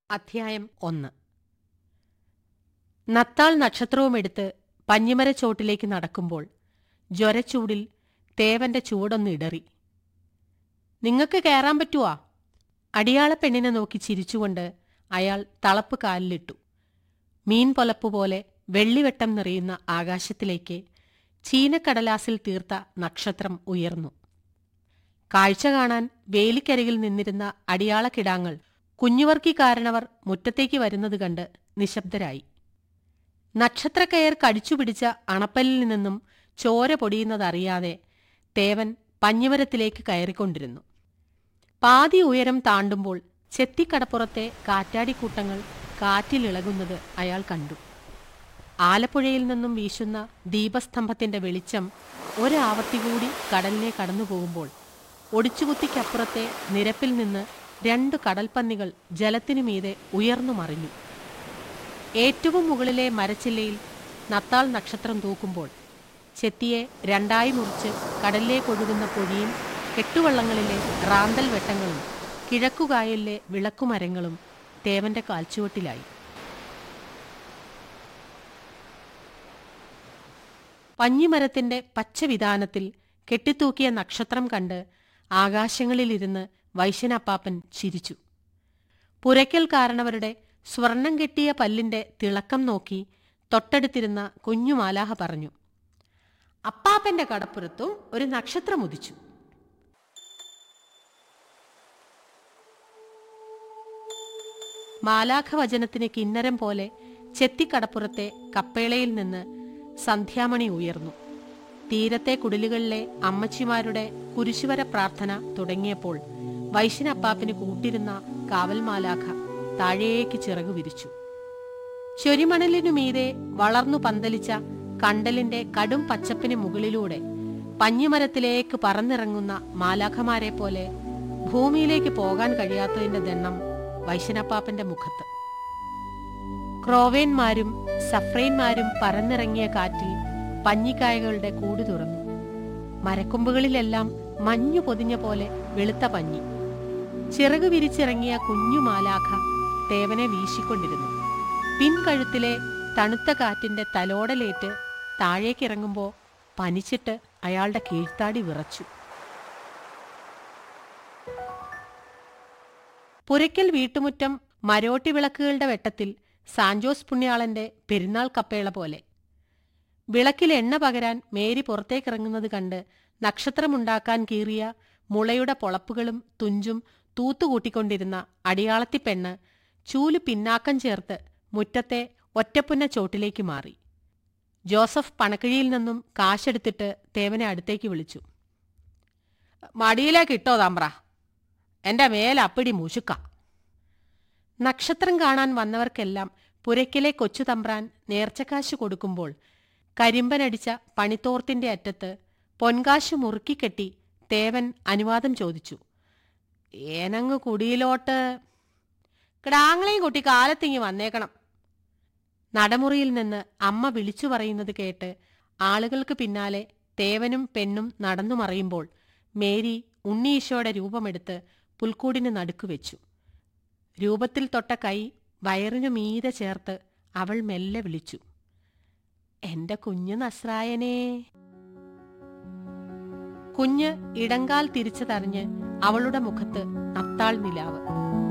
അധ്യായം ഒന്ന് നത്താൾ നക്ഷത്രവുമെടുത്ത് പഞ്ഞിമരച്ചോട്ടിലേക്ക് നടക്കുമ്പോൾ ജ്വരച്ചൂടിൽ തേവന്റെ ചുവടൊന്ന് ഇടറി നിങ്ങക്ക് കയറാൻ പറ്റുവാ അടിയാള പെണ്ണിനെ നോക്കി ചിരിച്ചുകൊണ്ട് അയാൾ തളപ്പ് കാലിലിട്ടു മീൻ പൊലപ്പുപോലെ വെള്ളിവെട്ടം നിറയുന്ന ആകാശത്തിലേക്ക് ചീനക്കടലാസിൽ തീർത്ത നക്ഷത്രം ഉയർന്നു കാഴ്ച കാണാൻ വേലിക്കരികിൽ നിന്നിരുന്ന അടിയാളക്കിടാങ്ങൾ കുഞ്ഞുവർക്കിക്കാരനവർ മുറ്റത്തേക്ക് വരുന്നത് കണ്ട് നിശബ്ദരായി നക്ഷത്രക്കയർ കടിച്ചുപിടിച്ച അണപ്പല്ലിൽ നിന്നും ചോര പൊടിയുന്നതറിയാതെ തേവൻ പഞ്ഞിമരത്തിലേക്ക് കയറിക്കൊണ്ടിരുന്നു പാതി ഉയരം താണ്ടുമ്പോൾ ചെത്തിക്കടപ്പുറത്തെ കാറ്റാടിക്കൂട്ടങ്ങൾ കാറ്റിലിളകുന്നത് അയാൾ കണ്ടു ആലപ്പുഴയിൽ നിന്നും വീശുന്ന ദീപസ്തംഭത്തിന്റെ വെളിച്ചം ഒരാവർത്തി കൂടി കടലിനെ കടന്നുപോകുമ്പോൾ ഒടിച്ചുകുത്തിക്കപ്പുറത്തെ നിരപ്പിൽ നിന്ന് രണ്ടു കടൽപ്പന്നികൾ ജലത്തിനു മീതെ ഉയർന്നു മറിഞ്ഞു ഏറ്റവും മുകളിലെ മരച്ചില്ലയിൽ നത്താൾ നക്ഷത്രം തൂക്കുമ്പോൾ ചെത്തിയെ രണ്ടായി മുറിച്ച് കടലിലേക്കൊഴുകുന്ന പൊഴിയും കെട്ടുവള്ളങ്ങളിലെ റാന്തൽ വെട്ടങ്ങളും കിഴക്കുകായലിലെ വിളക്കുമരങ്ങളും തേവന്റെ കാൽച്ചുവട്ടിലായി പഞ്ഞിമരത്തിന്റെ പച്ചവിധാനത്തിൽ കെട്ടിത്തൂക്കിയ നക്ഷത്രം കണ്ട് ആകാശങ്ങളിലിരുന്ന് വൈശ്യനപ്പാപ്പൻ ചിരിച്ചു പുരയ്ക്കൽ കാരണവരുടെ സ്വർണം കെട്ടിയ പല്ലിന്റെ തിളക്കം നോക്കി തൊട്ടടുത്തിരുന്ന കുഞ്ഞുമാലാഹ പറഞ്ഞു അപ്പാപ്പന്റെ കടപ്പുറത്തും ഒരു നക്ഷത്രം ഉദിച്ചു മാലാഖവചനത്തിന് കിന്നരം പോലെ ചെത്തിക്കടപ്പുറത്തെ കപ്പേളയിൽ നിന്ന് സന്ധ്യാമണി ഉയർന്നു തീരത്തെ കുടിലുകളിലെ അമ്മച്ചിമാരുടെ കുരിശുവര പ്രാർത്ഥന തുടങ്ങിയപ്പോൾ വൈശ്യനപ്പാപ്പിന് കൂട്ടിരുന്ന കാവൽ മാലാഖ താഴേക്ക് ചിറകു വിരിച്ചു ചൊരിമണലിനു മീതെ വളർന്നു പന്തലിച്ച കണ്ടലിന്റെ കടും പച്ചപ്പിന് മുകളിലൂടെ പഞ്ഞിമരത്തിലേക്ക് പറന്നിറങ്ങുന്ന മാലാഖമാരെ പോലെ ഭൂമിയിലേക്ക് പോകാൻ കഴിയാത്തതിന്റെ ദണ്ണം വൈശ്യനപ്പാപ്പന്റെ മുഖത്ത് ക്രോവേന്മാരും സഫ്രൈന്മാരും പറന്നിറങ്ങിയ കാറ്റിൽ പഞ്ഞിക്കായകളുടെ കൂട് തുറന്നു മരക്കൊമ്പുകളിലെല്ലാം മഞ്ഞു പൊതിഞ്ഞ പോലെ വെളുത്ത പഞ്ഞി ചിറകു വിരിച്ചിറങ്ങിയ കുഞ്ഞു മാലാഖ തേവനെ വീശിക്കൊണ്ടിരുന്നു പിൻകഴുത്തിലെ തണുത്ത കാറ്റിന്റെ തലോടലേറ്റ് താഴേക്കിറങ്ങുമ്പോ പനിച്ചിട്ട് അയാളുടെ കീഴ്ത്താടി വിറച്ചു പുരയ്ക്കൽ വീട്ടുമുറ്റം മരോട്ടി വിളക്കുകളുടെ വെട്ടത്തിൽ സാഞ്ചോസ് പുണ്യാളന്റെ പെരുന്നാൾ കപ്പേള പോലെ വിളക്കിൽ എണ്ണ പകരാൻ മേരി പുറത്തേക്കിറങ്ങുന്നത് കണ്ട് നക്ഷത്രമുണ്ടാക്കാൻ കീറിയ മുളയുടെ പൊളപ്പുകളും തുഞ്ചും തൂത്തുകൂട്ടിക്കൊണ്ടിരുന്ന അടിയാളത്തിപ്പെണ്ണ് ചൂല് പിന്നാക്കം ചേർത്ത് മുറ്റത്തെ ഒറ്റപ്പുന്ന ചോട്ടിലേക്ക് മാറി ജോസഫ് പണക്കിഴിയിൽ നിന്നും കാശെടുത്തിട്ട് തേവനെ അടുത്തേക്ക് വിളിച്ചു മടിയിലേക്ക് ഇട്ടോ താമ്പ്ര എന്റെ മേലപ്പിടി മുഷുക്ക നക്ഷത്രം കാണാൻ വന്നവർക്കെല്ലാം പുരയ്ക്കലെ കൊച്ചു തമ്പ്രാൻ നേർച്ചക്കാശ് കൊടുക്കുമ്പോൾ കരിമ്പനടിച്ച പണിത്തോർത്തിന്റെ അറ്റത്ത് പൊൻകാശ് മുറുക്കിക്കെട്ടി തേവൻ അനുവാദം ചോദിച്ചു ഏനങ്ങ് കുടിയിലോട്ട് കിടാങ്ങളെയും കുട്ടി കാലത്തിങ്ങി വന്നേക്കണം നടമുറിയിൽ നിന്ന് അമ്മ വിളിച്ചു പറയുന്നത് കേട്ട് ആളുകൾക്ക് പിന്നാലെ തേവനും പെണ്ണും നടന്നു മറയുമ്പോൾ മേരി ഉണ്ണീശോയുടെ രൂപമെടുത്ത് പുൽക്കൂടിന് നടുക്കുവെച്ചു രൂപത്തിൽ തൊട്ട കൈ വയറിനു മീതെ ചേർത്ത് അവൾ മെല്ലെ വിളിച്ചു എന്റെ കുഞ്ഞു നസ്രായനേ കുഞ്ഞ് ഇടങ്കാൽ തിരിച്ചതറിഞ്ഞ് അവളുടെ മുഖത്ത് നത്താൾ നിലാവ്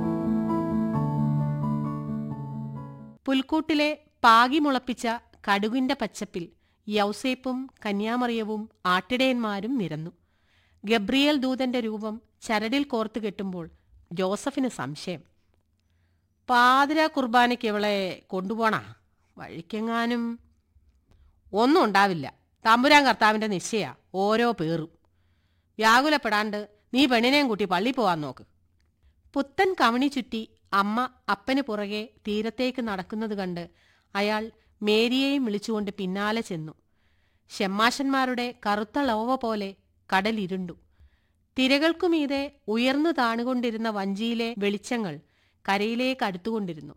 പുൽക്കൂട്ടിലെ പാകി മുളപ്പിച്ച കടുകിന്റെ പച്ചപ്പിൽ യൗസേപ്പും കന്യാമറിയവും ആട്ടിടയന്മാരും നിരന്നു ഗബ്രിയേൽ ദൂതന്റെ രൂപം ചരടിൽ കോർത്തു കെട്ടുമ്പോൾ ജോസഫിന് സംശയം പാതിര കുർബാനയ്ക്ക് ഇവളെ കൊണ്ടുപോണാ വഴിക്കെങ്ങാനും ഒന്നും ഉണ്ടാവില്ല തമ്പുരാൻ കർത്താവിന്റെ നിശ്ചയ ഓരോ പേറും വ്യാകുലപ്പെടാണ്ട് നീ പെണ്ണിനെയും കൂട്ടി പള്ളി പോവാൻ നോക്ക് പുത്തൻ കവണി ചുറ്റി അമ്മ അപ്പന് പുറകെ തീരത്തേക്ക് നടക്കുന്നത് കണ്ട് അയാൾ മേരിയെയും വിളിച്ചുകൊണ്ട് പിന്നാലെ ചെന്നു ഷെമ്മാശന്മാരുടെ കറുത്ത ലവ പോലെ കടലിരുണ്ടു തിരകൾക്കുമീതെ ഉയർന്നു താണുകൊണ്ടിരുന്ന വഞ്ചിയിലെ വെളിച്ചങ്ങൾ കരയിലേക്ക് അടുത്തുകൊണ്ടിരുന്നു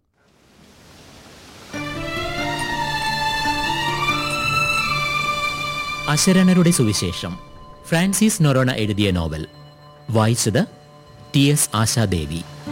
അശരണരുടെ സുവിശേഷം ഫ്രാൻസിസ് നൊറോണ എഴുതിയ നോവൽ വായിച്ചത് ടി എസ് ആശാദേവി